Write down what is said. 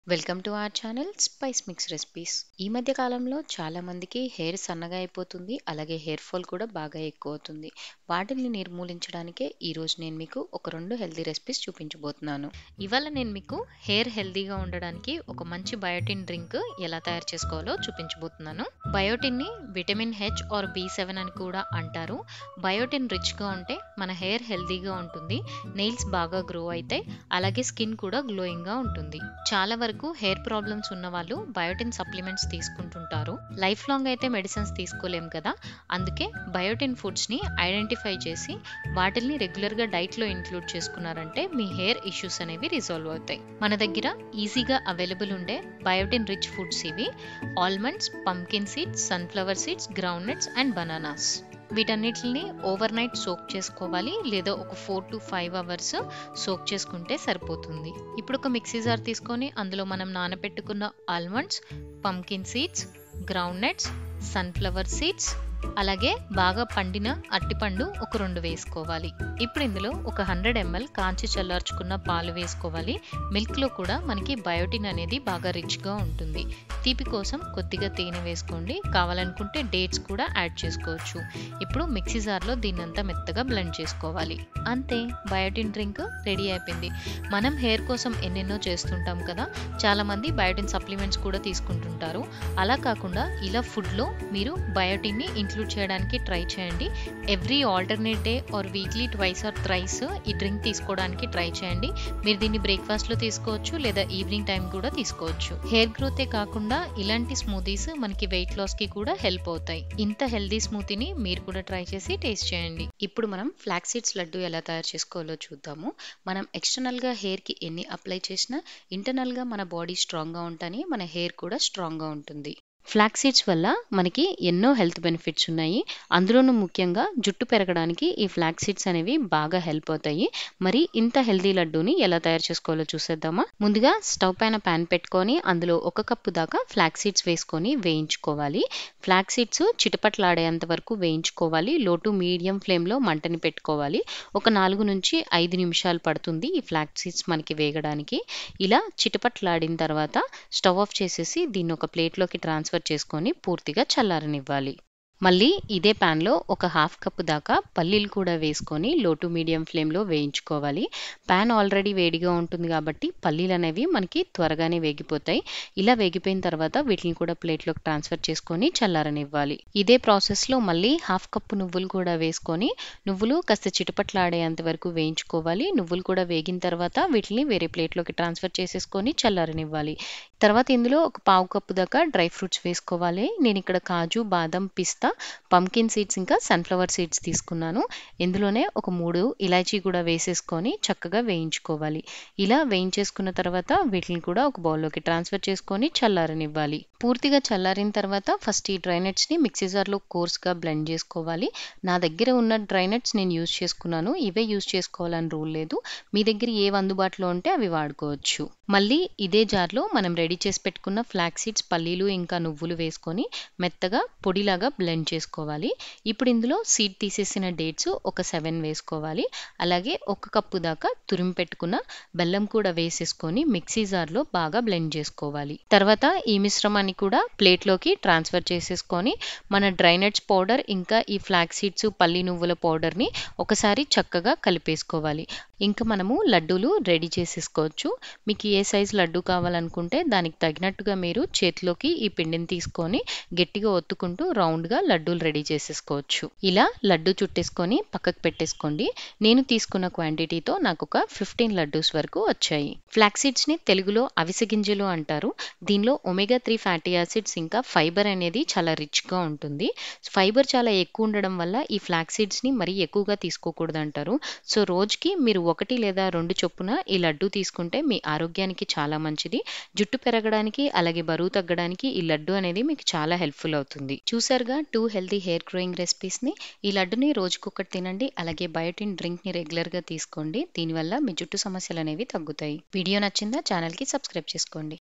welcome to our channel spice mix recipes ఈ మధ్య కాలంలో చాలా మందికి హెయిర్ సన్నగా అయిపోతుంది అలాగే హెయిర్ ఫాల్ కూడా బాగా ఎక్కువ అవుతుంది వాటిని నిర్మూలించడానికే ఈ రోజు నేను మీకు ఒక రెండు హెల్తీ రెసిపీస్ చూపించబోతున్నాను ఇవాళ నేను మీకు హెయిర్ హెల్తీగా ఉండడానికి ఒక మంచి బయోటిన్ డ్రింక్ ఎలా తయారు చేసుకోవాలో చూపించబోతున్నాను బయోటిన్ ని vitamin H or B seven అని కూడా అంటారు బయోటిన్ రిచ్ గా ఉంటే మన హెయిర్ హెల్తీగా ఉంటుంది నెయిల్స్ బాగా గ్రో అవుతాయి అలాగే స్కిన్ కూడా గ్లోయింగ్ గా ఉంటుంది చాలా వరకు హెయిర్ ప్రాబ్లమ్స్ ఉన్న వాళ్ళు బయోటిన్ సప్లిమెంట్స్ తీసుకుంటుంటారు లైఫ్ లాంగ్ అయితే మెడిసిన్స్ తీసుకోలేం కదా అందుకే బయోటిన్ ఫుడ్స్ ని ఐడెంటిఫై చేసి వాటిని రెగ్యులర్ గా డైట్ లో ఇంక్లూడ్ చేసుకున్నారంటే మీ హెయిర్ ఇష్యూస్ అనేవి రిజాల్వ్ అవుతాయి మన దగ్గర ఈజీగా అవైలబుల్ ఉండే బయోటిన్ రిచ్ ఫుడ్స్ ఇవి almonds pumpkin seeds sunflower seeds groundnuts and bananas వీటన్నిటిని ఓవర్ నైట్ సోక్ చేసుకోవాలి లేదా ఒక four to five hours soak చేసుకుంటే సరిపోతుంది ఇప్పుడు ఒక మిక్సీ జార్ తీసుకొని అందులో మనం నానబెట్టుకున్న almonds pumpkin seeds groundnuts sunflower seeds అలాగే బాగా పండిన అట్టిపండు ఒక రెండు వేసుకోవాలి ఇప్పుడు ఇందులో ఒక హండ్రెడ్ ఎంఎల్ కాంచి చల్లార్చుకున్న పాలు వేసుకోవాలి మిల్క్లో కూడా మనకి బయోటిన్ అనేది బాగా రిచ్గా ఉంటుంది తీపి కోసం కొద్దిగా తేనె వేసుకోండి కావాలనుకుంటే డేట్స్ కూడా యాడ్ చేసుకోవచ్చు ఇప్పుడు మిక్సీ జార్లో దీన్నంతా మెత్తగా బ్లెండ్ చేసుకోవాలి అంతే బయోటిన్ డ్రింక్ రెడీ అయిపోయింది మనం హెయిర్ కోసం ఎన్నెన్నో చేస్తుంటాం కదా చాలామంది బయోటిన్ సప్లిమెంట్స్ కూడా తీసుకుంటుంటారు అలా కాకుండా ఇలా ఫుడ్లో మీరు బయోటిన్ని ఇంక్లూడ్ చేయడానికి ట్రై చేయండి every alternate day or weekly twice or thrice ఈ డ్రింక్ తీసుకోవడానికి ట్రై చేయండి మీరు దీన్ని బ్రేక్ఫాస్ట్లో తీసుకోవచ్చు లేదా ఈవినింగ్ టైం కూడా తీసుకోవచ్చు హెయిర్ గ్రోతే కాకుండా ఇలాంటి స్మూతీస్ మనకి వెయిట్ లాస్కి కూడా హెల్ప్ అవుతాయి ఇంత హెల్దీ స్మూతీని మీరు కూడా ట్రై చేసి టేస్ట్ చేయండి ఇప్పుడు మనం ఫ్లాక్ సీడ్స్ లడ్డు ఎలా తయారు చేసుకోవాలో చూద్దాము మనం ఎక్స్టర్నల్గా హెయిర్కి ఎన్ని అప్లై చేసినా ఇంటర్నల్గా మన బాడీ స్ట్రాంగ్గా ఉంటాని మన హెయిర్ కూడా స్ట్రాంగ్గా ఉంటుంది ఫ్లాక్ సీడ్స్ వల్ల మనకి ఎన్నో హెల్త్ బెనిఫిట్స్ ఉన్నాయి అందులోనూ ముఖ్యంగా జుట్టు పెరగడానికి ఈ ఫ్లాక్ సీడ్స్ అనేవి బాగా హెల్ప్ అవుతాయి మరి ఇంత హెల్దీ లడ్డూని ఎలా తయారు చేసుకోవాలో చూసేద్దామా ముందుగా స్టవ్ పైన ప్యాన్ పెట్టుకొని అందులో ఒక కప్పు దాకా ఫ్లాక్ సీడ్స్ వేసుకొని వేయించుకోవాలి ఫ్లాక్ సీడ్స్ చిటపట్లాడేంత వరకు వేయించుకోవాలి లో టు మీడియం ఫ్లేమ్లో మంటని పెట్టుకోవాలి ఒక నాలుగు నుంచి ఐదు నిమిషాలు పడుతుంది ఈ ఫ్లాక్ సీడ్స్ మనకి వేగడానికి ఇలా చిటపట్లాడిన తర్వాత స్టవ్ ఆఫ్ చేసేసి దీన్ని ఒక ప్లేట్లోకి ట్రాన్స్ఫర్ చేసుకొని పూర్తిగా చల్లారనివ్వాలి మళ్ళీ ఇదే ప్యాన్లో ఒక హాఫ్ కప్ దాకా పల్లీలు కూడా వేసుకొని లో టు మీడియం ఫ్లేమ్లో వేయించుకోవాలి ప్యాన్ ఆల్రెడీ వేడిగా ఉంటుంది కాబట్టి పల్లీలు అనేవి మనకి త్వరగానే వేగిపోతాయి ఇలా వేగిపోయిన తర్వాత వీటిని కూడా ప్లేట్లోకి ట్రాన్స్ఫర్ చేసుకొని చల్లారనివ్వాలి ఇదే ప్రాసెస్లో మళ్ళీ హాఫ్ కప్ నువ్వులు కూడా వేసుకొని నువ్వులు కాస్త చిటపట్లాడేంత వరకు వేయించుకోవాలి నువ్వులు కూడా వేగిన తర్వాత వీటిని వేరే ప్లేట్లోకి ట్రాన్స్ఫర్ చేసేసుకొని చల్లారనివ్వాలి తర్వాత ఇందులో ఒక పావు కప్పు దాకా డ్రై ఫ్రూట్స్ వేసుకోవాలి నేను ఇక్కడ కాజు బాదం పిస్తా పంకిన్ సీడ్స్ ఇంకా సన్ఫ్లవర్ సీడ్స్ తీసుకున్నాను ఇందులోనే ఒక మూడు ఇలాచీ కూడా వేసేసుకొని చక్కగా వేయించుకోవాలి ఇలా వేయించేసుకున్న తర్వాత వీటిని కూడా ఒక బౌల్లోకి ట్రాన్స్ఫర్ చేసుకొని చల్లారనివ్వాలి పూర్తిగా చల్లారిన తర్వాత ఫస్ట్ ఈ డ్రై నట్స్ని మిక్సీ జార్లో కోర్స్గా బ్లెండ్ చేసుకోవాలి నా దగ్గర ఉన్న డ్రై నట్స్ నేను యూజ్ చేసుకున్నాను ఇవే యూజ్ చేసుకోవాలని రూల్ లేదు మీ దగ్గర ఏవి అందుబాటులో ఉంటే అవి వాడుకోవచ్చు మళ్ళీ ఇదే జార్లో మనం రెడీ చేసి పెట్టుకున్న ఫ్లాక్ సీడ్స్ పల్లీలు ఇంకా నువ్వులు వేసుకొని మెత్తగా పొడిలాగా బ్లెండ్ చేసుకోవాలి ఇప్పుడు ఇందులో సీడ్ తీసేసిన డేట్స్ ఒక సెవెన్ వేసుకోవాలి అలాగే ఒక కప్పు దాకా తురిమి పెట్టుకున్న బెల్లం కూడా వేసేసుకొని మిక్సీ జార్లో బాగా బ్లెండ్ చేసుకోవాలి తర్వాత ఈ మిశ్రమాన్ని కూడా ప్లేట్లోకి ట్రాన్స్ఫర్ చేసేసుకొని మన డ్రై నట్స్ పౌడర్ ఇంకా ఈ ఫ్లాక్ సీడ్స్ పల్లి నువ్వుల పౌడర్ని ఒకసారి చక్కగా కలిపేసుకోవాలి ఇంకా మనము లడ్డూలు రెడీ చేసేసుకోవచ్చు మీకు ఏ సైజ్ లడ్డు కావాలనుకుంటే దానికి తగినట్టుగా మీరు చేతిలోకి ఈ పిండిని తీసుకొని గట్టిగా ఒత్తుకుంటూ రౌండ్గా లడ్డూలు రెడీ చేసేసుకోవచ్చు ఇలా లడ్డు చుట్టేసుకొని పక్కకు పెట్టేసుకోండి నేను తీసుకున్న క్వాంటిటీతో నాకు ఒక ఫిఫ్టీన్ లడ్డూస్ వరకు వచ్చాయి ఫ్లాక్ సీడ్స్ ని తెలుగులో అవిసె గింజలు అంటారు దీనిలో ఒమేగా త్రీ ఫ్యాటీ యాసిడ్స్ ఇంకా ఫైబర్ అనేది చాలా రిచ్ గా ఉంటుంది ఫైబర్ చాలా ఎక్కువ ఉండడం వల్ల ఈ ఫ్లాక్ సీడ్స్ ని మరీ ఎక్కువగా తీసుకోకూడదు అంటారు సో రోజుకి మీరు ఒకటి లేదా రెండు చొప్పున ఈ లడ్డు తీసుకుంటే మీ ఆరోగ్యానికి చాలా మంచిది జుట్టు పెరగడానికి అలాగే బరువు తగ్గడానికి ఈ లడ్డు అనేది మీకు చాలా హెల్ప్ఫుల్ అవుతుంది చూసారుగా two healthy hair growing recipes ని ఈ లడ్డుని రోజుకొకటి తినండి అలాగే బయోటిన్ డ్రింక్ ని రెగ్యులర్ గా తీసుకోండి దీనివల్ల మీ జుట్టు సమస్యలు అనేవి తగ్గుతాయి వీడియో నచ్చిందా ఛానల్ కి సబ్స్క్రైబ్ చేసుకోండి